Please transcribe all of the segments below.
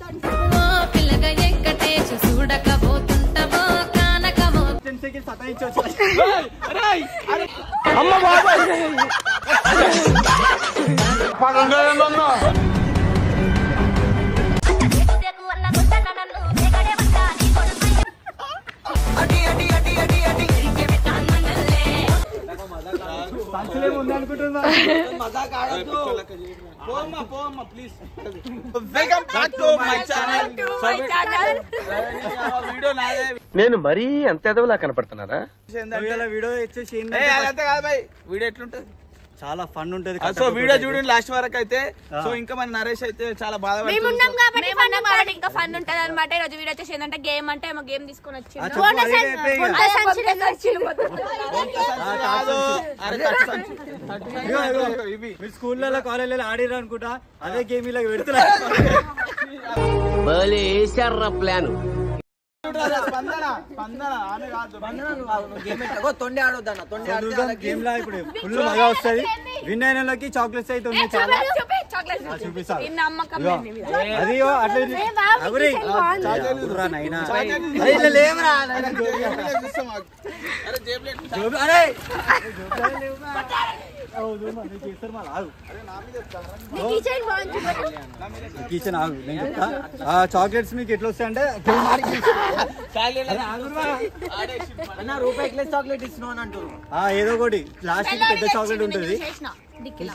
ఓ పిల్లగా ఎక్కటేసి చూడకపోతుంటవో కానకమో ten seconds సతాయించవచ్చు సంచులేమో ఉంది అనుకుంటున్నా పోమ్మా పోమ్మా please welcome back to my channel video నాదే నేను మరీ అంత ఎదవలా కనపడుతున్నారా ఇవాళ వీడియో వచ్చేసి ఏ ఏంటంటే అదంతా కాదు బాయ్ వీడియో ఎట్లుంటది చాలా ఫన్ ఉంటది సో వీడియో చూడండి లాస్ట్ వరకు అయితే సో ఇంకా మన నరేష్ అయితే చాలా మేమున్నాం బాధపడుతుంది కాబట్టి fun కాబట్టి ఇంకా ఫన్ ఉంటది అనమాట ఈ రోజు వీడియో వచ్చేసి ఏంటంటే గేమ్ అంటే ఏమో గేమ్ తీసుకొని ఆ, వచ్చిండు చెప్పు, అదే చెప్పే ఇక. బొంద సంచిలో వచ్చిండు. కాదు అరే తట్టు సంచి. తట్టు సంచి. ఇగో, ఇగో. ఇవి మీరు స్కూల్లో కాలేజీలో ఆడిరు అనుకుంటా అదే గేమ్ ఇలా పెడుతున్నారు ప్లాన్ చూడరా, స్పందన స్పందన ఆమె కాదు తొండి ఆడొద్దన్న తొండి గేమ్ లా ఇప్పుడు ఫుల్ మజా వస్తది విన్ అయిన వాళ్ళకి చాక్లెట్స్ అయితే ఉన్నాయి చాలా చూపి, చూపి, చాక్లెట్స్ ఆ, చూపి. చూపిస్తా. ఈ నమ్మకం ఇగో. లేని మీద. అది ఇగో అట్లా ఇది. అగురి. అగుర్రా నాయనా. అరే ఇట్లా లేవురా నాయనా. చూస్తాం మాకు. అరే జేబులో ఎట్లా? జోబులు- అరే జోబులు లేవురా. ఓ, దూరం అది చేస్తారు మళ్ళా, ఆగు. ఈ కిచెన్ బాగుంది. కిచెన్ ఆగు నేను చెప్తా ఆ చాక్లెట్స్ మీకు ఎట్లా వస్తాయి అంటే అన్న రూపాయి చాక్లెట్ ఇస్తున్నావు అని అంటారు ఆ ఏదో ఒకటి లాస్ట్ కి పెద్ద చాక్లెట్ ఉంటుంది చేసిన. డిక్కీలో.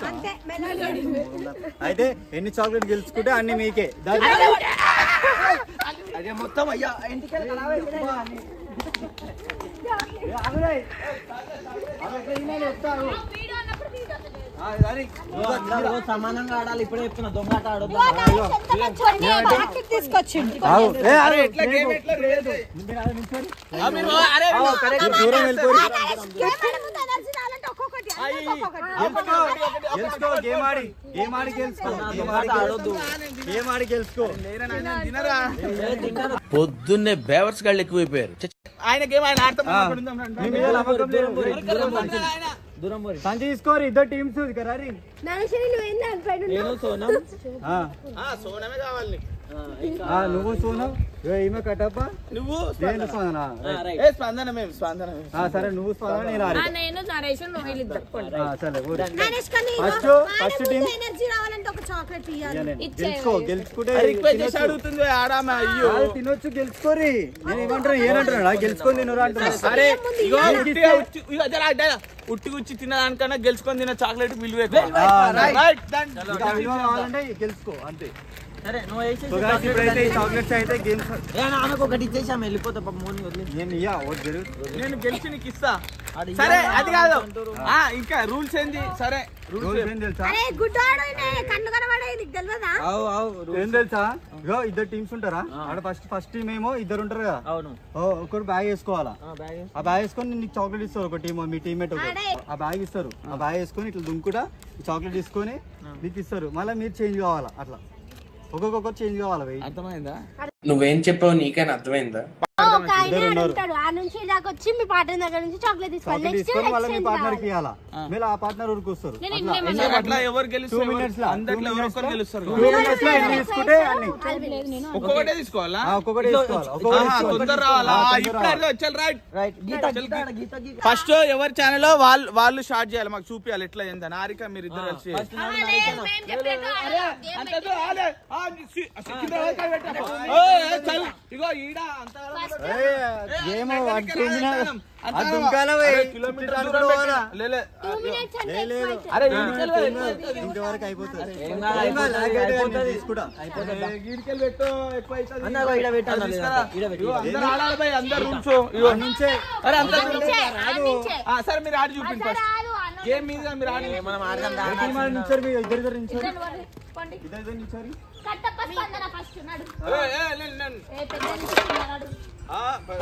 అయితే ఎన్ని చాక్లెట్ గెలుచుకుంటే అన్ని మీకే దాని అదే మొత్తం అయ్యా ఇంటికి సమానంగా ఆడాలి ఇప్పుడే చెప్తున్నా దొంగ ఆడొద్దు తీసుకొచ్చిండు ఆగు. ఏ, ఆగు. ఎట్లా గేమ్ ఎట్లా లేదు. మీరు ఆగు, నిల్చోండి. ఆ, మీరు అరే మీరు దూరం వెళ్ళిపోయి గెలుచుకో గేమ్ ఆడి గేమ్ ఆడి గెలుచుకో గేమ్ ఆడి ఆడొద్దు. గేమ్ ఆడి గెలుచుకో లేరా నాయనా, తినరా పొద్దున్నే బేవర్స్ గాళ్ళు ఎక్కువైపోయారు ఆయన గేమ్ ఆయన ఆడతాం ఆ. అక్కడ ఉందాం రండి. మీ మీద నమ్మకం లేదు. ఆయన. దూరం పోరి సంచి తీసుకోరు ఇద్దరు టీమ్స్ కదా రీ. నేను సోనం ఆ, ఆ, సోనమే కావాలి నీకు. ఆ, నువ్వు సోనం ఇగో ఈమె కట్టప్ప నువ్వు నేను స్పందన ఏ స్పందన మేము స్పందన మేము ఆ, సరే నువ్వు స్పందన నేను ఆ, ఆరి నేను నరేష్ నువ్వు వీళ్ళిద్దరు కొడు. సరే ఊరు. నరేష్ కానీ ఫస్ట్ ఫస్ట్ టీం ఎనర్జీ రావాలంటే ఒక చాక్లెట్ ఇవ్వాలి గెలుచుకో గెలుచుకుంటే రిక్వెస్ట్ చేసి తినొచ్చు. అడుగుతుంది ఆడామ అయ్యో కాదు, తినొచ్చు గెలుచుకోరి నేను ఏమంటున్నా ఏనంటున్నా గెలుచుకొని తినరు అంటున్నా అరే ఇగో ఉట్టిగా ఉట్టి- ఇగో జర అడ్డ ఉట్టి గుచ్చి తినడానికన్నా గెలుచుకొని తిన్న చాక్లెట్ విలువ ఎక్కువ. ఆ, Right, done. ఇంకా విలువ కావాలంటే గెలుచుకో అంతే సరే నువ్వు వేసేసి సో guys, ఇప్పుడైతే ఈ చాక్లెట్స్ అయితే గేమ్స్ ఏ, ఆమెకు ఒకటి ఇచ్చేసి ఆమె వెళ్ళిపోతా పాపం మోని వదిలి నేను ఇయ్యా ఓట్ జరుగు నేను గెలిచి నీకు ఇస్తా ఆడు సరే ఇయ్యాలా? అది కాదు అంటారు. ఆ ఇంకా రూల్స్ ఏంది సరే రూల్స్ రూల్స్ ఏం తెలుసా అరే గుడ్డాడు కన్ను కనబడే నీకు తెలియదా అవు అవు ఏం తెలుసా ఇగో ఇద్దరు టీమ్స్ ఉంటారా ఆడ ఫస్ట్ ఫస్ట్ టీం ఏమో ఇద్దరు ఉంటారు కదా అవును ఓ ఒకరు బ్యాగ్ వేసుకోవాలా ఆ, బ్యాగ్ ఆ బ్యాగ్ వేసుకొని నీకు చాక్లెట్ ఇస్తారు ఒక టీం మీ టీమ్మేట్ ఒకరు ఆ బ్యాగ్ ఇస్తారు ఆ బ్యాగ్ వేసుకొని ఇట్లా దుంకుడా ఈ చాక్లెట్ తీసుకొని మీకు ఇస్తారు మళ్ళీ మీరు చేంజ్ కావాలా అట్లా ఒక్కొక్కరు చేంజ్ కావాలా వెయ్యి అర్థమైందా నువ్వేం చెప్పావు నీకైనా అర్థమైందా ఒక ఆయన ఉంటాడు ఆ నుంచి దాకా వచ్చి మీ పార్ట్నర్ దగ్గర నుంచి చాక్లెట్ తీసుకోవాలి చాక్లెట్ నెక్స్ట్ తీసుకొని మళ్ళీ మీ పార్ట్నర్ కి ఇవ్వాలా మళ్ళీ ఆ పార్ట్నర్ ఊరికి వస్తారు అట్లా సరే, అట్లా ఎవరు టూ గెలుస్తారు మినిట్స్ లా అందరిలో ఎవరో ఒకరు గెలుస్తారు టూ మినిట్స్ లో ఎన్ని తీసుకుంటే అన్ని ఒక్కొక్కటే తీసుకోవాలా ఆ, ఒక్కొక్కటి తీసుకోవాలి ఒక్కొక్కటి ఆహా, తీసుకోవాలి. తొందర రావాలా ఆ, ఆ, తొందర ఇప్పుడు రావాలి. వచ్చారు రైట్ రైట్ గీత గీత ఆడ, గీత గీత ఫస్ట్ ఎవరి ఛానల్ వాళ్ళు వాళ్ళు స్టార్ట్ చేయాలి మాకు చూపించాలి ఎట్లా ఏందని ఆరిక మీరు ఇద్దరు కలిసి ఫస్ట్ నాది నరేష్ అంతతో ఆలే. ఆ, సి- సి- కింద వరకు పెట్టు. ఓ, ఏ, చల్. ఇగో ఈడ అంత ఏయ్, గేమ్ వాడు చేంజిన అంత ఆ దుంకాల అరే, పోయి కిలోమీటర్ చుట్టాలు దూరం కూడా పెట్టు. పోవాలా? లే, లే. లే, లేదు. అరే ఆ, ఈడికెళ్ళి పెట్టు. ఇంతవరకు అయిపోతుంది ఏం కాదు, ఏం కాదు, అయిపోతుంది, లాగేది కానీ అయిపోతుంది. నేను తీసుకుంటా ఏ, ఈడికెళ్ళి పెట్టు ఎక్కువ అవుతుంది. అన్న, ఇగో ఈడ పెట్టు అన్న, అది తీసుకురా. ఈడ పెట్టు, ఇగో, ఈడ అందరూ ఆడాలి భయ్, అందరూ రూల్స్ ఇగో నుంచే అరే అందరూ రాదు ఆ, సరే మీరు ఆడి చూపిండి ఫస్ట్ గేమ్ మీద మీరు ఆడి మనం ఆడదాం రా. టీం వాళ్ళు నించోరు మీరు ఇద్దరు ఇద్దరు నించోరు ఇద్దరు ఇద్దరు నించోరు కట్టప్ప స్పందన ఫస్ట్ నడు ఏ, ఏ, లే, లే. ఏ పెద్ద నుంచి నడు ఆ, ప-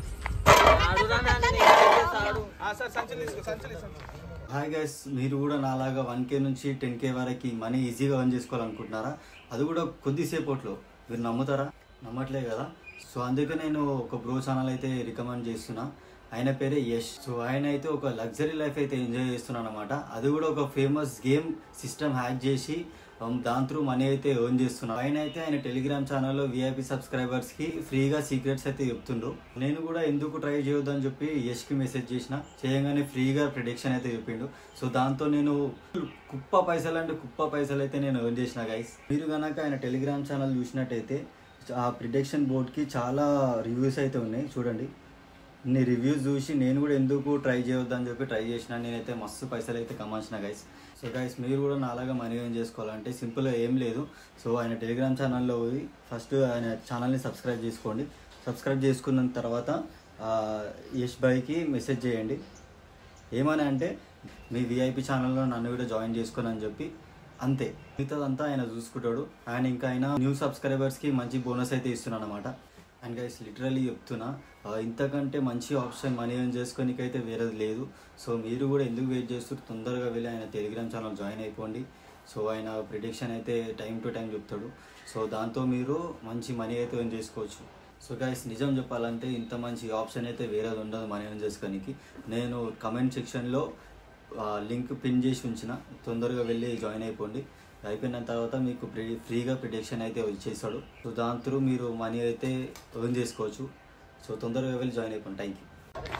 ఆడురా నాన్న, నేను చేస్తా, ఆడు. ఆ, సరే సంచులు తీసుకో సంచులు తీసుకో హాయ్ గైస్ మీరు కూడా నాలాగా వన్ కే నుంచి టెన్ కే వరకు మనీ ఈజీగా ఎర్న్ చేసుకోవాలనుకుంటున్నారా అది కూడా కొద్దిసేపట్లో మీరు నమ్ముతారా నమ్మట్లే కదా సో అందుకే నేను ఒక బ్రో ఛానల్ అయితే రికమెండ్ చేస్తున్నా ఆయన పేరే యష్ సో ఆయన అయితే ఒక లగ్జరీ లైఫ్ అయితే ఎంజాయ్ చేస్తున్నాను అనమాట అది కూడా ఒక ఫేమస్ గేమ్ సిస్టమ్ హ్యాక్ చేసి um, దాని త్రూ మనీ అయితే ఎర్న్ చేస్తున్నారు ఆయన అయితే ఆయన టెలిగ్రామ్ ఛానల్లో విఐపి సబ్స్క్రైబర్స్ కి ఫ్రీగా సీక్రెట్స్ అయితే చెప్తుండ్రు నేను కూడా ఎందుకు ట్రై చేయొద్దని చెప్పి యష్ కి మెసేజ్ చేసిన చేయగానే ఫ్రీగా ప్రిడిక్షన్ అయితే చెప్పిండు సో దాంతో నేను కుప్ప పైసలు అంటే కుప్ప పైసలు అయితే నేను ఎర్న్ చేసిన గైస్ మీరు కనుక ఆయన టెలిగ్రామ్ ఛానల్ చూసినట్టయితే ఆ ప్రిడిక్షన్ బోర్డ్కి చాలా రివ్యూస్ అయితే ఉన్నాయి చూడండి నీ రివ్యూస్ చూసి నేను కూడా ఎందుకు ట్రై చేయొద్దని చెప్పి ట్రై చేసిన నేనైతే మస్తు పైసలు అయితే కమాల్సిన గైస్ సో గైస్ మీరు కూడా నాలాగా మనీ ఏం చేసుకోవాలంటే సింపుల్గా ఏం లేదు సో ఆయన టెలిగ్రామ్ ఛానల్లో పోయి ఫస్ట్ ఆయన ఛానల్ని సబ్స్క్రైబ్ చేసుకోండి సబ్స్క్రైబ్ చేసుకున్న తర్వాత ఆ, యష్ భాయ్కి మెసేజ్ చేయండి ఏమని అంటే మీ విఐపి ఛానల్లో నన్ను కూడా జాయిన్ చేసుకొని అని చెప్పి అంతే మిగతాదంతా ఆయన చూసుకుంటాడు ఆయన ఇంకా ఆయన న్యూ సబ్స్క్రైబర్స్కి మంచి బోనస్ అయితే ఇస్తున్నాడు అనమాట అండ్ గైస్ లిటరలీ చెప్తున్నా ఆ, ఇంతకంటే మంచి ఆప్షన్ మనీ ఎర్న్ చేసుకోనికైతే వేరేది లేదు సో మీరు కూడా ఎందుకు వెయిట్ చేస్తూ తొందరగా వెళ్ళి ఆయన టెలిగ్రామ్ ఛానల్ జాయిన్ అయిపోండి సో ఆయన ప్రిడిక్షన్ అయితే టైం టు టైం చెప్తాడు సో దాంతో మీరు మంచి మనీ అయితే ఎర్న్ చేసుకోవచ్చు సో గైస్ నిజం చెప్పాలంటే ఇంత మంచి ఆప్షన్ అయితే వేరేది ఉండదు మనీ ఎర్న్ చేసుకోనికి నేను కమెంట్ సెక్షన్లో లింక్ పిన్ చేసి ఉంచిన తొందరగా వెళ్ళి జాయిన్ అయిపోండి అయిపోయిన తర్వాత మీకు ఫ్రీ ఫ్రీగా ప్రిడిక్షన్ అయితే ఇచ్చేస్తాడు సో దాని త్రూ మీరు మనీ అయితే ఎర్న్ చేసుకోవచ్చు సో తొందరగా వెళ్ళి జాయిన్ అయిపోండి థ్యాంక్ యూ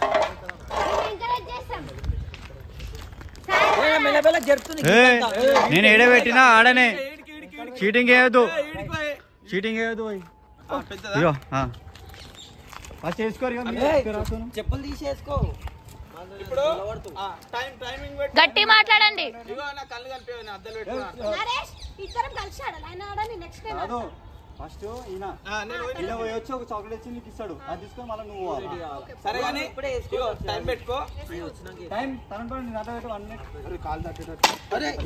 ఎంకరేజ్ చేస్తాం మెల్లమెల్ల జరుపుతుంది నేను ఏడే పెట్టినా ఆడనే చీటింగ్ వేయద్దు చీటింగ్ వేయద్దు ఇగో ఫస్ట్ చేసుకోరు చెప్పులు తీసేసుకో ఇప్పుడు టైం టైమింగ్ పెట్టి గట్టి మాట్లాడండి ఇగో నా కళ్ళు కలిపి అద్దలు పెట్టుకున్నా నరేష్ ఇద్దరం కలిసి ఆడాలి ఆయన ఆడని నెక్స్ట్ టైం కాదు ఫస్ట్ ఈయన నేను ఇలా పోయి వచ్చి ఒక చాక్లెట్ ఇచ్చి నీకు ఇస్తాడు అది తీసుకొని మళ్ళీ నువ్వు పోవాలి. సరే కానీ ఇగో టైం పెట్టుకో టైం తన పని నేను అట్లా పెట్టి వన్ మినిట్ కాల్ తట్టేటట్టు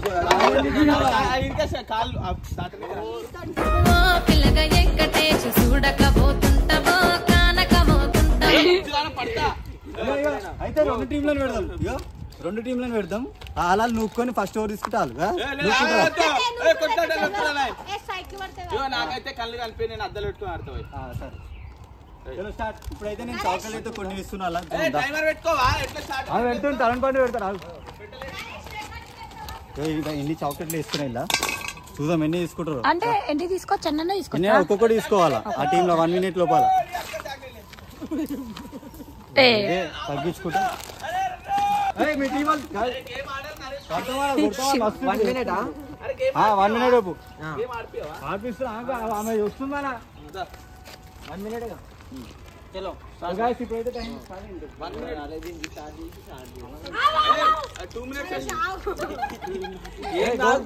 ఆ, ఇంకా స- కాళ్ళు ఆ, starting కి రా. ఓ పిల్లగా ఎక్కటేసి చూడకపోతుంటవో కానకమోతుంటవో ఉజ్జుగాన పడతా ఇగో, ఇగో, అయితే రెండు టీంలను పెడదాం ఇగో రెండు టీంలను పెడదాం అలా నూక్కొని ఫస్ట్ ఓవర్ తీసుకుంటారు ఏ, లేదు, ఆ, వద్దు. ఏ, కొట్టాడు, కొట్టాడు, నాయ్. ఏ సైకిల్ పడితే ఇగో నాకైతే కళ్ళు కలిపి నేను అద్దలు పెట్టుకుని ఆడతావు సరే చలో స్టార్ట్ ఇప్పుడైతే నేను చాక్లెట్ అయితే కొన్ని ఇస్తున్నా అలా ఏ టైమర్ పెట్టుకోవా ఎట్లా స్టార్ట్ పెడుతుంది తలని పండు పెడతారు ఎన్ని చాక్లెట్లు ఇస్తున్నాయి ఇలా చూద్దాం ఎన్ని తీసుకుంటారు అంటే ఎన్ని తీసుకోవచ్చు అన్న తీసుకో ఎన్ని ఒక్కొక్కటి తీసుకోవాలా ఆ టీంలో వన్ మినిట్ లోపల ఏ, తగ్గించుకుంటా ఏయ్, మీ టీం వాళ్ళు కాదు. కొడతావా, కొడతావా, మస్తు వన్ మినిట్ ఆ, వన్ మినిట్ లోపు గేమ్ ఆడిపియవా ఆపిస్తున్నా ఆగు, ఆమె చూస్తుందా వన్ మినిట్ చలో గాయస్ ఇప్పుడైతే time one minute two minutes ఏం కాదు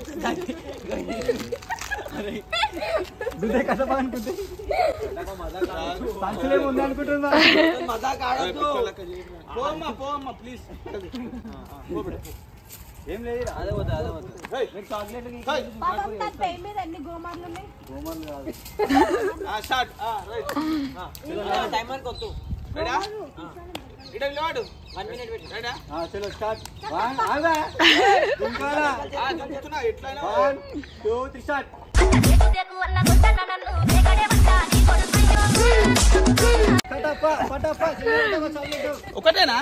దుద్దే కసపా అనుకుంటే సంచులేమి ఉంది అనుకుంటుందా మజాక్ ఆడద్దు పోమ్మా పోమ్మా ప్లీజ్ ఏం లేదు అదే వద్దు అదే వద్దు పాపం తన పై మీద ఎన్ని గోమార్లు ఉన్నాయి స్టార్ట్ రైట్ టైమర్ కొట్టు రెడా ఇడ నిలబడు వన్ మినిట్ పెట్టు రెడా చలో స్టార్ట్ వన్ ఆగా ఇంకానా ఆ దింపుతున్నా ఎట్లయినా వన్ టూ త్రీ స్టార్ట్ పటప్ప పటప్ప ఒకటేనా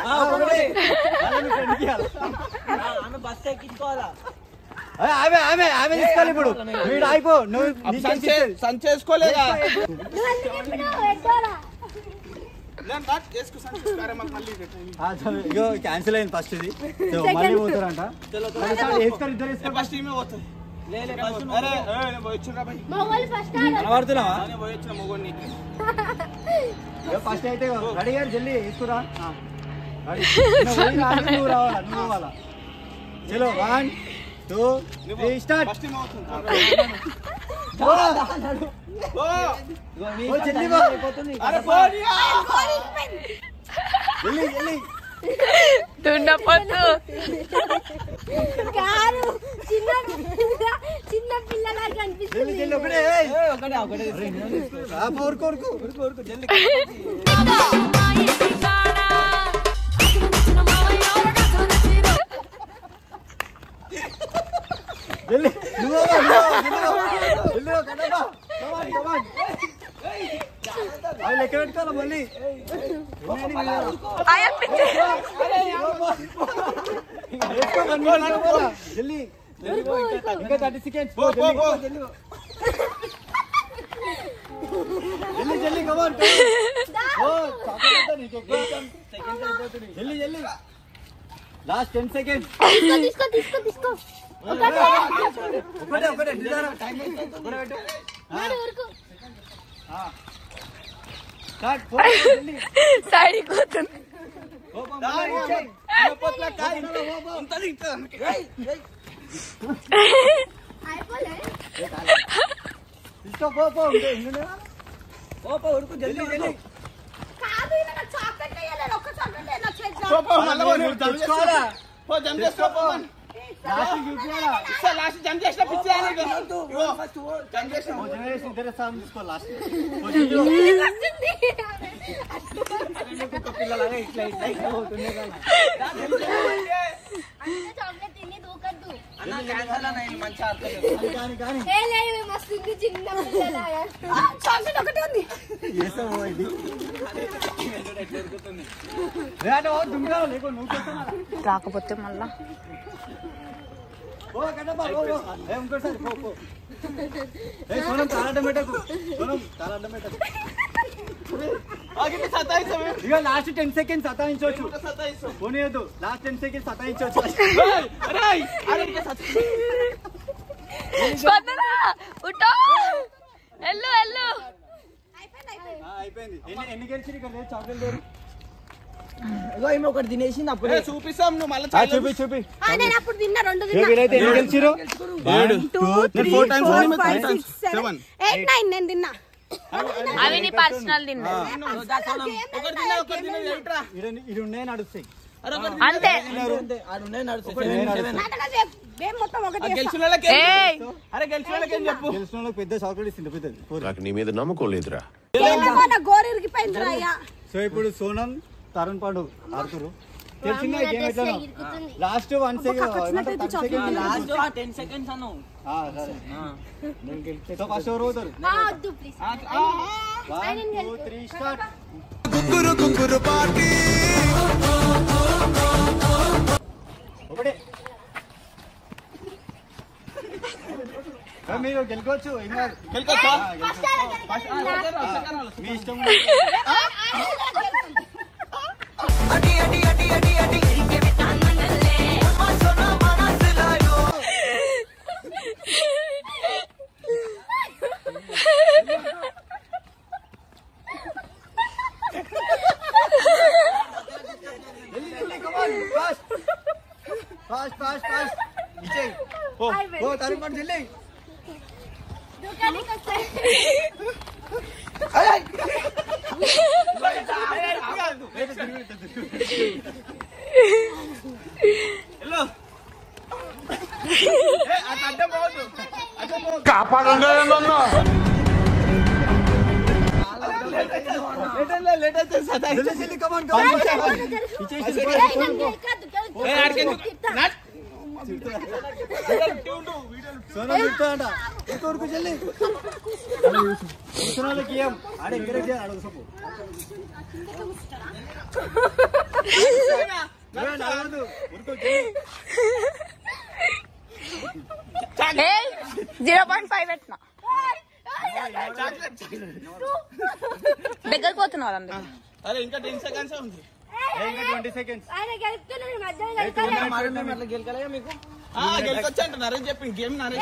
ఆమె బస్ ఎక్కించుకోవాలా ఆమె ఆమె ఆమె తీసుకోవాలి ఇప్పుడు వీడు ఆగిపో నువ్వు నీకేం సంచే చేసేది? సంచేసుకోలేదా ఎక్కడా నేను కట్ చేసుకో సంచేసుకోరే మాకు మళ్ళీ ఆ, చలో, ఇగో క్యాన్సిల్ అయింది ఫస్ట్ ఇది సో మళ్ళీ పోతారంట మళ్ళీ స్టార్ట్ వేసుకోరు ఇద్దరు వేసుకోరు ఫస్ట్ ఈమె పోతుంది లే లే బస్ అరే ఏ, నేను పోయి వచ్చిన భయ్ మా వాళ్ళు ఫస్ట్ ఆడాలి కనబడుతున్నావా నేను పోయి వచ్చిన మొగోని ఫస్ట్ అయితే రెడీ గారు జల్దీ తీసుకురా రెడీ నువ్వు పోయి రావాలి, నువ్వు రావాలా నువ్వు పోవాలా చలో one two three start first ఈమె అవుతుంది ఓ ఓ జల్దీ పో అరే పోనీయా జల్దీ జల్దీ దున్నపోతు కాదు చిన్న పిల్ల చిన్న పిల్లలా జల్దీ కనిపిస్తుంది జల్దీ ఒకటే ఏయ్. ఒకటే ఒకటే రా, పో, ఊరుకో ఊరుకో ఊరుకో ఊరుకో జల్దీ జల్దీ నువ్వు పో, నువ్వు పో, జల్దీ పో, జల్దీ పో, కదమ్మా. Come on, come on. అవి లెక్క పెట్టుకోవాలి మళ్ళీ వేసుకో, కన్ను వేసుకో, పోరా. జల్దీ ఇంకా థర్టీ సెకండ్స్ పో పో పో జల్లి జల్లి కమాన్ ఓ చాక్లెట్ నీకు ఎక్కువ సెకండ్స్ అయిపోతుంది జల్లి జల్లి లాస్ట్ టెన్ సెకండ్స్ తీసుకో తీసుకో తీసుకో ఒకటే ఒకటే నిదానం టైం ఒకటే పెట్టు నాడు ఊరుకు స్టార్ట్ పో జల్లి సైడ్ కూతుంది పో, పో, దా, మళ్ళీ ఇచ్చే. పో. అన్న పొట్ల కాయ. ఉంటది ఇంకా. అయిపోలే తీసుకో పో పో ఉండే, ఉండే. పో పో ఉడుకు జల్దీ జల్దీ కాదు ఇలా నాకు చాక్లెట్ వేయాలి ఒక్క చాక్లెట్ నా చేతిలో పో, పో, మళ్ళా పో, నువ్వు నువ్వు జంప్ తెచ్చుకోవాలా? చేసుకో. పో, జంప్ చేసుకో, పో. లాస్ట్ చూపియాలా ఇస్తా, లాస్ట్ జంప్ చేసిన పిచ్చి ఆయన ఇక. ఇగో, జంప్ చేసిన. ఓ జనరేషన్ ఇద్దరు సార్ తీసుకో లాస్ట్ వస్తుంది పిల్లలాగా ఇట్లా ఇట్లా ఇట్లా పోతుండే కదా అంటే చాక్లెట్ తిని దూకద్దు అన్న క్యాన్సల్ అన్న ఇది మంచి ఆడతలేదు కానీ కానీ ఏ లేదు మస్తు ఉంది చిన్న పిల్లలాగా చాక్లెట్ ఒకటే ఉంది చేస్తావు ఇది రేట దుంగా లేకో నువ్వు చేస్తున్నా రాకపోతే మళ్ళా ఓ కట్టప్ప ఓ ఓ ఏ ఇంకోసారి పో పో ఏ సోనం తాళడ్డం పెట్టకు సోనం తాళడ్డం పెట్టకు ఆగితే సతాయిస్తావే. ఇక లాస్ట్ టెన్ సెకండ్స్ సతాయించవచ్చు సతాయిస్తావు. పోనీయద్దు లాస్ట్ టెన్ సెకండ్స్ సతాయించవచ్చు ఏయ్, అరేయ్, అరే ఇంకా సతాయి- స్పందన ఉట్టో ఎల్లు ఎల్లు ఆ, అయిపోయింది ఎన్ని ఎన్ని గెలిచి ఇక్కడ లేదు చాక్లెట్ లేరు ఇగో ఈమె ఒకటి తినేసింది అప్పుడే ఏ, చూపిస్తాం నువ్వు మళ్ళీ ఆ, చూపి చూపి ఆ, నేను అప్పుడు తిన్నా రెండు ఏ, తిన్నా వీలైతే ఎన్ని గెలిచిరు ఏడు. టూ నేను four times తిన్నా, మీరు three times. Seven. Eight nine నేను తిన్నా అవి నీ పర్సనల్ తిన్నా ఒకటి తిన్నా, ఒకటి తిన్నా, ఏంట్రా? ఇది ఉండే నడుస్తాయి అరే, ఒకటి అంతే ఆడున్నాయి నడుస్తుంది ఒకటి నడుస్తాయి. నాటగా చెప్పు. ఏం మొత్తం ఒకటి ఆ గెలిచిన వాళ్ళకి ఏం ఏయ్ చెప్పు? అరే గెలిచిన వాళ్ళకి ఏం చెప్పు గెలిచిన వాళ్ళకి పెద్ద చాక్లెట్ ఇస్తుంది పెద్దది ఫోర్. నాకు నీ మీద నమ్మకం లేదురా ఏమో నా గోరు ఇరిగిపోయింది అయ్యా సో ఇప్పుడు సోనం తరుణ్ పాండు ఆడుతురు తెలిసిందా గేమ్ ఎట్లా లాస్ట్ వన్ సెకండ్ లాస్ట్ ఆ టెన్ సెకండ్స్ అన్నావు సో ఫస్ట్ ఎవరు పోతారు ఆ, వద్దు please one two three start ఒకటే ఏ, మీరు గెలుకోవచ్చు ఏం కాదు. గెలుకోవచ్చా? ఆ, గెలుకోవచ్చు. మీ ఇష్టం ఫాస్ట్ ఫాస్ట్ ఫాస్ట్ ఫాస్ట్ ఇచ్చేయి ఓ ఓ తరుణ్ పాండు చెల్లి దుకాణానికి వస్తాయి వెళ్ళు. ఏ, అటు అడ్డం పోవద్దు. అడ్డం పోవద్దు. లేట్ అయితే- లేట్ అయితే సతాయిస్తా. జల్ది జల్ది కమాన్ కమాన్ ఇచ్చేసి ఏయ్, నన్ను గెలకద్దు, గెలకద్దు. ఏ, ఆడికి ఎందుకు? తిడతా. నాట్. సోనం చెప్తాడంట ఇంకొరకు చెల్లి కూర్చున్న వాళ్ళకి ఏం ఆడ ఎంకరేజ్ చేయాలి ఆడ సొప్పు నడవద్దు ఉరుకో చెల్లి జీరో పాయింట్ ఫైవ్ పెట్టిన దగ్గర పోతున్నారు అందరు అరే ఇంకా టెన్ సెకండ్స్ ఉంది ఏ, ఇంకా ట్వంటీ సెకండ్స్ ఆయన గెలుపుతున్నాడు మధ్యలో గెలకాలి. మరి మేము అట్లా గెలకలేగా మీకు ఆ, గెలుకొచ్చా అంట నరేష్ చెప్పి గేమ్ నరేష్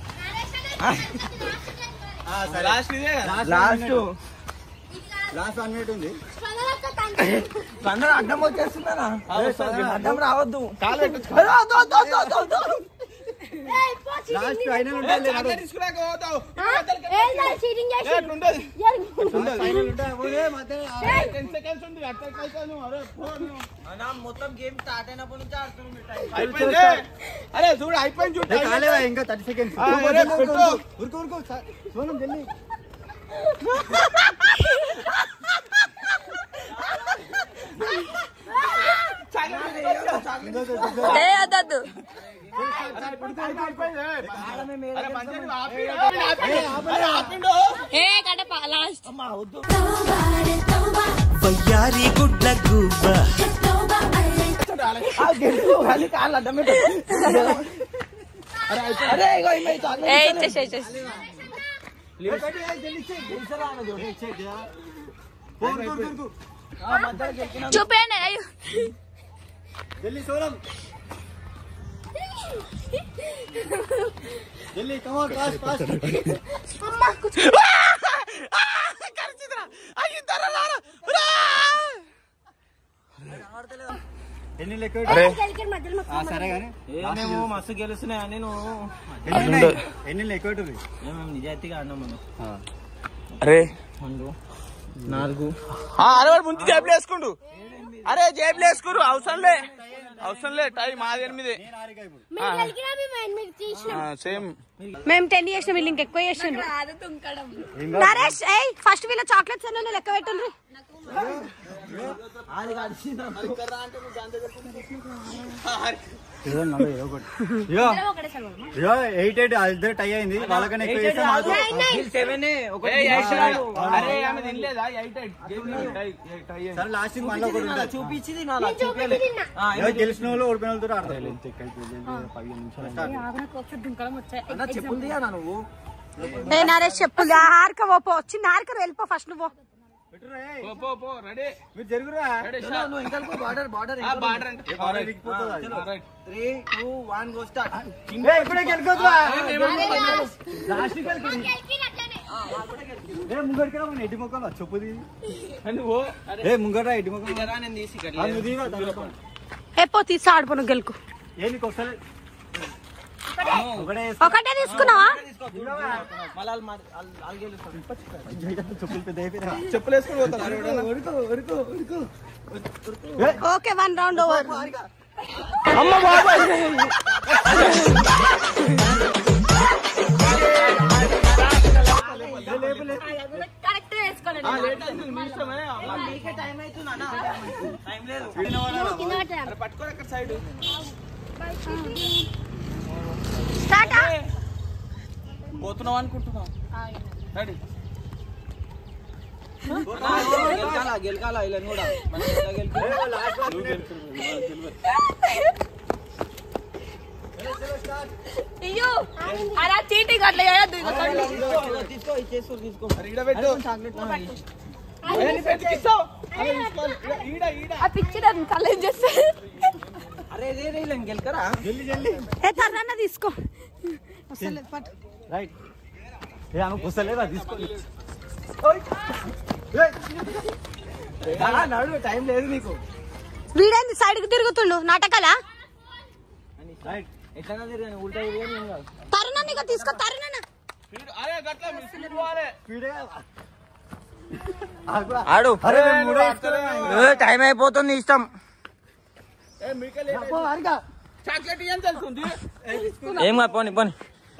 సరే లాస్ట్ ఇదే కదా లాస్ట్ లాస్ట్ వన్ మినిట్ ఉంది స్పందనక్క తండ్రి. అందరూ అడ్డం వచ్చేస్తున్నారా అడ్డం రావద్దు కాలు పెట్టు అరే, వద్దు, వద్దు, వద్దు, వద్దు, వద్దు. ఏయ్, పో, చీటింగ్ లాస్ట్ చేసి. ఫైనల్ ఉంటుంది చాక్లెట్ తీసుకురాక పోతావు ఆ? ఏం లేదు, చీటింగ్ చేసి. ఎట్లుంటది జరుగు. ఫైనల్ ఉంటుంది పోతే మధ్య టెన్ సెకండ్స్ ఉంది అట్లా ఎట్లా నువ్వు అరే పో నువ్వు. అన్నా, మొత్తం గేమ్ స్టార్ట్ అయినప్పటి నుంచి ఆడుతున్నాం మీరు టైం. అయిపోయింది అరే చూడు అయిపోయింది చూడు ఏ, కాలేవా ఇంకా థర్టీ సెకండ్స్ ఆ, అరే, పెట్టు. ఉరుకు ఉరుకు స- సోనం జల్లి ఏ అదద్దు అరే మంచిగా ఆపి ఆపి అరే ఆపిండు ఏ కడప లాస్ట్ వయ్యారి గుడ్ల గువ్వ ఆ, గెలుపు, అది కాళ్ళు అడ్డం పెట్టు. అరే ఇగో ఈమె చాక్లెట్ ఏ ఇచ్చేసి ఇచ్చేసి చూపేయండి అయ్యో జల్దీ సోలం జల్దీ కమాన్ ఫాస్ట్ ఫాస్ట్ ఎన్ని లెక్క మధ్యలో ఆ, సరే కానీ మేము మస్తు గెలుస్తున్నాయి అని నువ్వు ఎన్ని ఎన్ని లెక్క పెట్టుర్రి? మేము నిజాయితీగా ఆడినాం మనం అరే రెండు నాలుగు ఆ, అరే వాడు ముందు జేబులు వేసుకుండు అరే జేబులు వేసుకురు అవసరం లే అవసరం లే టైం ఆది ఎనిమిది నేను ఆరిగా ఇప్పుడు. మేము గెలికినా మేము ఎనిమిది తీసినాం సేమ్ మేము టెన్ చేసినాం వీళ్ళు ఇంకెక్కువ చేసిండ్రు నరేష్ ఏయ్ ఫస్ట్ వీళ్ళ చాక్లెట్స్ అన్న లెక్క పెట్టండి అది కలిసిందా ఏదో నన్ను ఏదో ఒకటి. ఇగో ఇగో ఎయిట్ ఎయిట్ ఇద్దరు టై అయింది వాళ్ళకన్నా ఎక్కువ చేస్తే మాకు సెవెన్ ఒకటి ఏయ్, ఎయిట్ తీసినాడు. ఎయిట్. అరే ఆమె తినలేదా ఎయిట్ ఎయిట్ జేబులో టై, ఎయిట్ టై అయింది. సరే లాస్ట్ మళ్ళీ ఒకటి చూపించింది ఉంటుంది. చూపించింది నాలా చూపించలే ఆ, ఇగో గెలిచిన వాళ్ళు ఓడిపోయిన వాళ్ళతో ఆడతారు అన్న చెప్పులు తీయనా నువ్వు ఏ నరేష్ చెప్పులు హార్క ఓపో వచ్చింది హార్క వెళ్ళిపో ఫస్ట్ నువ్వు పో, పో పో రెడీ మీరు జరుగురా రెడీ చలో, నువ్వు ఇంకా బార్డర్ బార్డర్ ఆ బార్డర్ అంటే బాగా విరిగిపోతుంది అది. Right. Three two one go start ఏ, ఇప్పుడే గెలుకోవద్దురా. ఏ ముంగడికి రా, మన ఎడ్డి ముఖం రా, చెప్పుది నువ్వు ఏ ముంగడ ఎడ్డి ముఖం ఇక రా, నేను తీసి ఇక్కడ ఆ, నువ్వు తీరా, తర్వాత. ఎప్పో తీసి ఆడుపో నువ్వు గెలుకు ఏ నీకు వస్తలే ఒకటే ఒకటే తీసుకున్నావా మళ్ళీ వాళ్ళు మా- వాళ్ళు- వాళ్ళు గెలుస్తారు. చెప్పులు పెద్ద అయిపోయినా చెప్పులు వేసుకుని పోతారు okay one round over correct వేసుకోలేదు మీకే టైం అవుతుంది అన్న టైం లేదు అరే పట్టుకోరు అక్కడ సైడ్ స్టార్ట్ పోతున్నావు అనుకుంటున్నావు రెడీ గెలకాల గెలకాల ఇలా కూడా మంచిగా గెలుపు. అయ్యో అలా చీటింగ్ అట్లా చేయొద్దు ఇగో చూడండి. ఇదిగో తీసుకో ఇచ్చేసుకో తీసుకో అరే ఈడ పెట్టు చాక్లెట్ అరే నీ పెట్టుకి ఇస్తావు అరే తీసుకోవాలి. ఈడ, ఈడ ఈడ ఆ పిక్చర్ అది కలెక్ట్ చేస్తే అరే రే రే ఇలా గెలకరా జల్లి జల్లి ఏ తర్రన్న తీసుకో వస్తలేదు పట్టు రైట్ ఏ ఆమె పుస్తలేదా తీసుకోండి నడు టైం లేదు నీకు వీడేంది సైడ్ కి తిరుగుతుండు నాటకాలా రైట్ ఎట్లా తిరిగాను ఉల్టా తిరిగాను ఏం కాదు తరుణన్న ఇక తీసుకో తరుణన్న స్పీడ్ అరే గట్ల మీ స్పీడ్ పోవాలి స్పీడే ఆడు అరే మేము మూడే ఇస్తున్నాం. టైం అయిపోతుంది ఇష్టం ఏ మీకే లేట్ చాక్లెట్ ఏం తెలుస్తుంది ఏం కాదు పోని పోని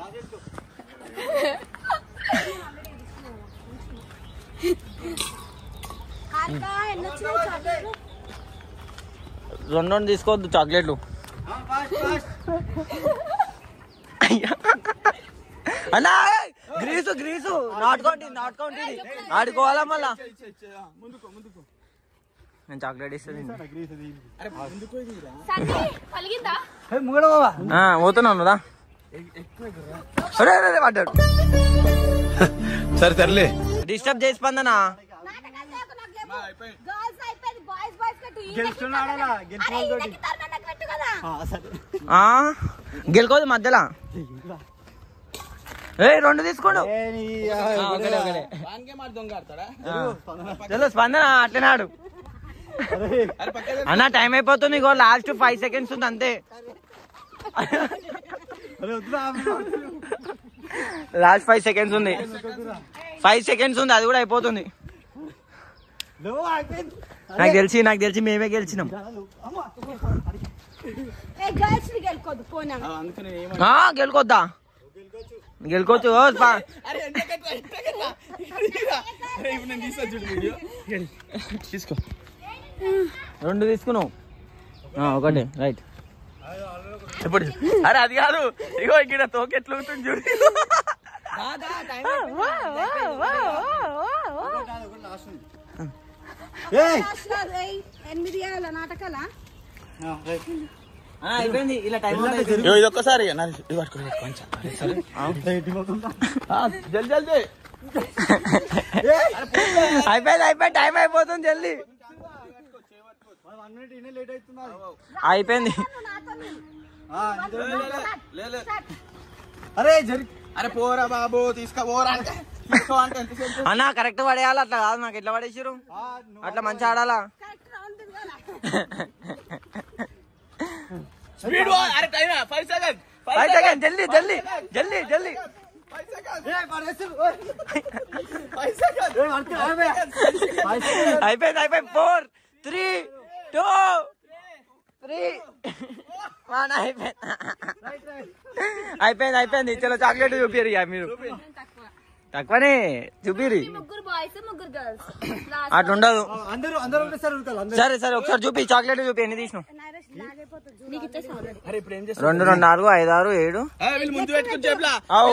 రెండు రెండు తీసుకోవద్దు చాక్లెట్లు అన్నా గ్రీసు గ్రీసు నాటుకోండి నాటుకోండి ఆడుకోవాలా మళ్ళా ముందుకో ముందుకో నేను చాక్లెట్ ఇస్తుంది కలిగిందా ఏ, ముంగడ బాబా పోతున్నాను రా అరే అరే, అరే, పడ్డాడు సరే సర్లే డిస్టర్బ్ చేసి పందనా గర్ల్స్ అయిపోయింది బాయ్స్ బాయ్స్ కట్టు గెలుస్తున్నా ఆడాలా గెలిచిన వాళ్ళతోటి. తరుణన్నకు పెట్టు కదా ఆ, సరే ఆ, గెలుకోదు మధ్యలో ఏ రెండు తీసుకోండు ఏ, నీ, ఆ, ఒకటే, ఒకటే. వానికే మరి దొంగ ఆడతాడా చలో స్పందన అట్లనే ఆడు అరే, అరే పక్క అన్న టైం అయిపోతుంది ఇగో లాస్ట్ ఫైవ్ సెకండ్స్ ఉంది అంతే అరే, వద్దురా, ఆమె. లాస్ట్ ఫైవ్ సెకండ్స్ ఉంది ఫైవ్ సెకండ్స్ ఉంది అది కూడా అయిపోతుంది లేవు, అయిపోయింది. నాకు తెలిసి నాకు తెలిసి మేమే గెలిచినాం ఏ గర్ల్స్ ని గెలుకోదు పోనా అందుకని నేను ఏమ- ఆ, గెలుకొద్దా గెలుకోవచ్చు ఓ, స్పా- అరే ఎంత కట్రా ఎంత కట్రా అరే ఇప్పుడు నేను తీసా చూడు వీడియో తీసుకో రెండు తీసుకున్నావు ఆ, ఒకటి రైట్ ఇప్పుడు అరే అది కాదు ఇగో ఇక్కడ తోకెట్లు ఉంటుంది చూడు ఏయ్, ఎనిమిది వేయాల నాటకాలా ఆ, రైట్. ఆ, అయిపోయింది ఇలా టైం ఇగో ఇది ఒక్కసారి ఇక నరేష్, ఇది పట్టుకో, ఇది కొంచెం. సరే? ఆ, జల్ది జల్ది అయిపోయింది అయిపోయింది టైం అయిపోతుంది జల్దీ వన్ మినిట్ ఇన్నే లేట్ అవుతున్నారు అయిపోయింది ఆ, ఇద్దరు లే, లే. అరే జరి అరే పోరా బాబు తీసుకోపోరా అంటే తీసుకో అంటే ఎంతసేపు అన్న కరెక్ట్ పడేయాలి అట్లా కాదు నాకు ఎట్లా పడేసారు ఆ, నువ్వు- అట్లా మంచిగా ఆడాలా స్పీడ్ అరే time five second five second జల్దీ జల్దీ జల్దీ జల్దీ ఫైవ్ సెకండ్ ఏ, పడేస్తారు. ఓయ్. ఫైవ్ సెకండ్ ఏ, పడతారు. ఆమె. అయిపోయింది అయిపోయింది four three two three one అయిపోయింది అయిపోయింది అయిపోయింది చలో చాక్లెట్ చూపిరు ఇక మీరు తక్కువనే చూపిరి ముగ్గురు బాయ్స్ ముగ్గురు గర్ల్స్ అట్లా ఉండదు ఆ, అందరూ అందరూ ఒకటేసారి ఉరకాలి అందరూ సరే సరే ఒకసారి చూపి చాక్లెట్ చూపి ఎన్ని తీసినావు నీకు ఇచ్చేసి ఆల్రెడీ అరే ఇప్పుడు ఏం చేస్తా రెండు రెండు నాలుగు ఐదు ఆరు ఏడు వీళ్ళు ముందు పెట్టుకుని చెప్పలా అవు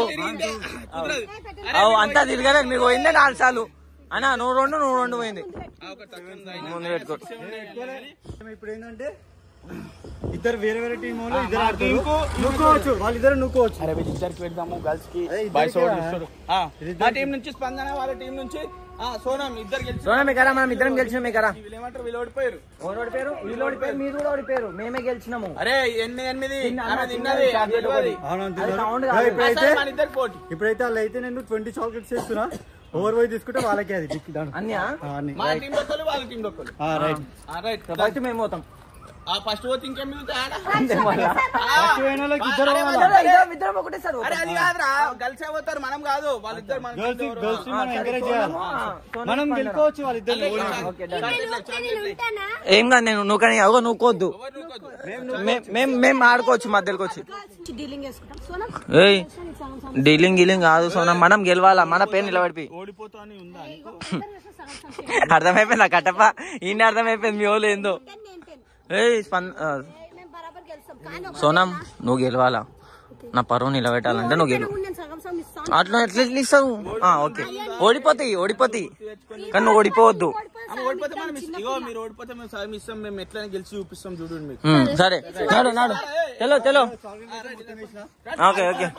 అవు అంతా తిరగలేదు మీకు పోయిందే నాలుగు సార్లు అన్నా నువ్వు రెండు నువ్వు రెండు పోయింది ముందు పెట్టుకో ఇప్పుడు ఏంటంటే ఇద్దరు వేరే వేరే టీం వాళ్ళు ఇద్దరు ఆడుతారు నుక్కోవచ్చు వాళ్ళిద్దరు నుక్కోవచ్చు అరే వీళ్ళిద్దరికి పెడదాము గర్ల్స్ కి అరే, బాయ్స్ ఇద్దరికా? ఇస్తారు ఆ, మా టీం నుంచి స్పందన వాళ్ళ టీం నుంచి ఆ సోనం ఇద్దరు గెలిచి సోనా మీకరా మనం ఇద్దరం గెలిచినాం మీకరా వీళ్ళు ఏమంటారు వీళ్ళు ఓడిపోయారు ఓడి ఓడిపోయారు వీళ్ళు ఓడిపోయారు మీరు కూడా ఓడిపోయారు మేమే గెలిచినాము అరే ఎనిమిది ఎనిమిది తిన్నా, ఆమె తిన్నా, తిన్నది తిన్నా, అది తెలియదు. అవును అది అంటున్నారు. sound ఏ, కాదు. ఇప్పుడైతే అసలు మన ఇద్దరు పోటీ ఇప్పుడైతే వాళ్ళు అయితే నేను ట్వంటీ చాక్లెట్స్ చేస్తున్నా ఓవర్ పోయి తీసుకుంటే వాళ్ళకే అది టిక్ దాని అన్యా ఆ, అన్ని. మా టీం దొక్కలు వాళ్ళ టీం దొక్కలు ఆ, రైట్ రైట్ ఫస్ట్ మేము పోతాం ఆ ఫస్ట్ పోతే ఇంకేం మిగులుతాయి ఆడ? అంతే మళ్ళా. ఫస్ట్ పోయిన వాళ్ళకి ఇద్దరు అరే, వాళ్ళ. ఇద్దరం- ఇద్దరం- ఇద్దరం ఒకటేసారి అరే పోతాం. అది కాదురా గర్ల్స్ పోతారు మనం కాదు వాళ్ళిద్దరు మన గర్ల్స్ టీంలో గర్ల్స్ ని ఆ, మనం సరే, ఎంకరేజ్ చేయాలి సోనము, ఆ, సోనము మనం స్పందన. గెలుకోవచ్చు వాళ్ళిద్దరు ఓకే, done. చాక్లెట్లు ఏం కాదు నేను నువ్వు కానీ అగో నువ్వు కోద్దు ఎవరు నూకొద్దు. మేము మేము ఆడుకోవచ్చు మధ్యలోకి వచ్చి డీలింగ్ చేసుకుంటాం సోనం ఏయ్ డీలింగ్ గీలింగ్ కాదు సోనా మనం గెలవాలా మన పేరు నిలబడిపోయి ఓడిపోతా అని ఉందా నీకు? అర్థమైపోయింది నా కట్టప్ప ఈయన అర్థమైపోయింది మీ వాళ్ళు ఏందో ఏయ్ స్పంద ఆ, మేము బరాబర్ గెలుస్తాం కానీ సోనం నువ్వు గెలవాలా నా పరువు నిలబెట్టాలంటే నువ్వు గెలువు నేను సగం సగం ఇస్తాను అట్లా ఎట్లా ఎట్లా ఇస్తావు ఆ, ఓకే ఓడిపోతాయి ఓడిపోతాయి కానీ నువ్వు ఓడిపోవద్దు ఆమె ఓడిపోతే మనం ఇస్తాం. ఇగో మీరు ఓడిపోతే మేము సాయం ఇస్తాం మేము ఎట్లయినా గెలిచి చూపిస్తాం చూడండి మీకు ఉమ్, సరే నాడు నాడు చలో చలో ఓకే ఓకే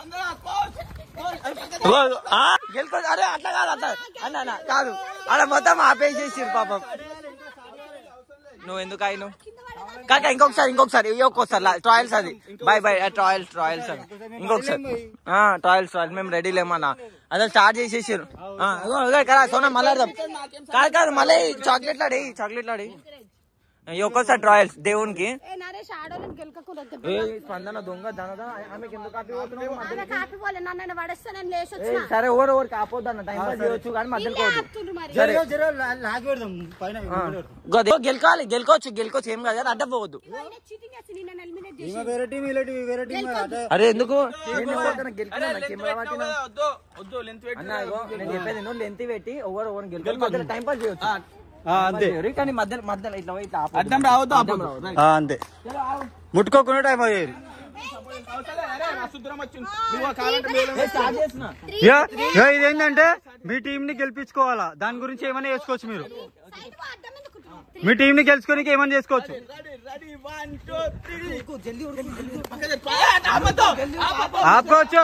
ఇగో, ఆ, గెలుకో అరే అట్లా కాదు అట్లా అన్న అన్న కాదు అలా మొత్తం ఆపేసేసిరు పాపం నువ్వు ఎందుకు అయిన కాక ఇంకొకసారి ఇంకొకసారి ఇవి ఒక్కొక్కసారి ట్రయల్స్ అది బాయ్ బాయ్ ట్రయల్స్ ట్రయల్స్ అది ఇంకొకసారి ట్రయల్స్ ట్రయల్స్ మేము రెడీ లేమన్నా అదే స్టార్ట్ చేసేసారు కదా సోనా మళ్ళీ ఆడదాం కాదు కాదు మళ్ళీ చాక్లెట్లు ఆడి చాక్లెట్లు ఆడి ఈ ఒక్కోసారి ట్రయల్స్ దేవునికి ఏ నరేష్ ఆడోళ్ళని గెలకకూడదు ఏ స్పందన దొంగ దనద ఆమెకి ఎందుకు కాపీ పోతున్నావు ఆమె కాపిపోలే నన్ను పడేస్తే నేను లేచి ఏ, వచ్చిన సరే ఓవర్ ఓవర్ కాపోద్దు అన్న టైం పాస్ చేయొచ్చు కానీ మధ్యలో పోవద్దు. ఆపుతుండ్రు మరి జర జర లాగి పెడదాం పైన గది- గెలకాలి గెలుకోవచ్చు గెలుకోవచ్చు ఏం కాదు కానీ అడ్డ పోవద్దు చీటింగ్ చేసి నిన్న ఎలిమినేట్ ఈమె వేరే టీం ఇలాంటి వేరే టీం అదే అరే ఎందుకు నేను ఎవరికైనా గెలుకున్నా, నాకు కెమెరా పెట్టినావు పట్టినా. కదా, వద్దు వద్దు లెంత్ పెట్టి అన్న ఇగో నేను చెప్పేది నువ్వు లెంత్ పెట్టి ఓవర్ ఓవర్ గెలుకోవచ్చు మధ్యలో టైం పాస్ చేయొచ్చు ఆ, అంతే చేయరు, కానీ మధ్యలో మధ్యలో ఇట్లా పోయి ఇట్లా ఆపొద్దు. అడ్డం రావద్దు అడ్డం ఆపొద్దు. రావద్దు. ఆ, అంతే ముట్టుకోకుండా టైం అయ్యేది అవసరం అరే, నా శుద్రం వచ్చింది నువ్వు కావాలంటే మేలు ఏ, స్టార్ట్ చేసిన యా, యా, ఇదేంటంటే మీ టీం ని గెలిపించుకోవాలా దాని గురించి ఏమైనా చేసుకోవచ్చు మీరు మీ టీం ని గెలుచుకోనికి ఏమైనా చేసుకోవచ్చు ready ready one two three పక్కన చెప్పు. ఏ, ఆపొద్దు. ఆపొద్దు. ఆపుకోవచ్చు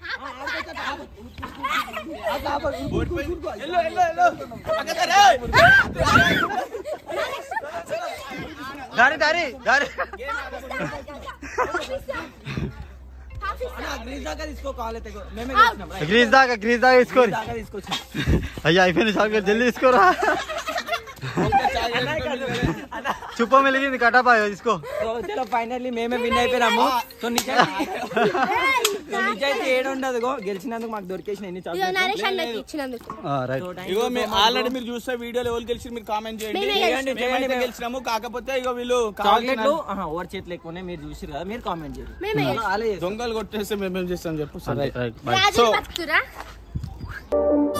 ఎల్లో ఎల్లో ఎల్లో పక్కన రే. దారి దారి దారి గ్రీజ్ దాకా తీసుకో కాల్ అయితే మేమే గెలిచినాం రైట్. గ్రీజ్ దాకా గ్రీజ్ దాకా తీసుకోరు దాకా తీసుకొచ్చాం అయ్యా అయిపోయింది చాక్లెట్ జల్దీ తీసుకోరా చుప్ప మెలిగింది కటాపా తీసుకో సో చలో ఫైనల్లీ మేమే విన్ అయిపోయినాము సో నిజాయితీ సో నిజాయితీ ఏడు ఉండదు గో గెలిచినందుకు మాకు దొరికేసిన ఎన్ని చాక్లెట్స్ నరేష్ అన్నకి ఇచ్చినందుకు రైట్ ఇగో మీరు ఆల్రెడీ మీరు చూస్తే వీడియోలో ఎవరు గెలిచి మీరు కామెంట్ చేయండి చేయండి, మేమైతే చేయండి. గెలిచినాము కాకపోతే ఇగో వీళ్ళు చాక్లెట్లు ఓవర్ చేతులు ఎక్కువనే మీరు చూసిరు కదా మీరు కామెంట్ చేయండి మేమే అలా చేస్తాం. దొంగలు కొట్టేస్తే మేమేం చేస్తాం చెప్పు రాజు బతుకురా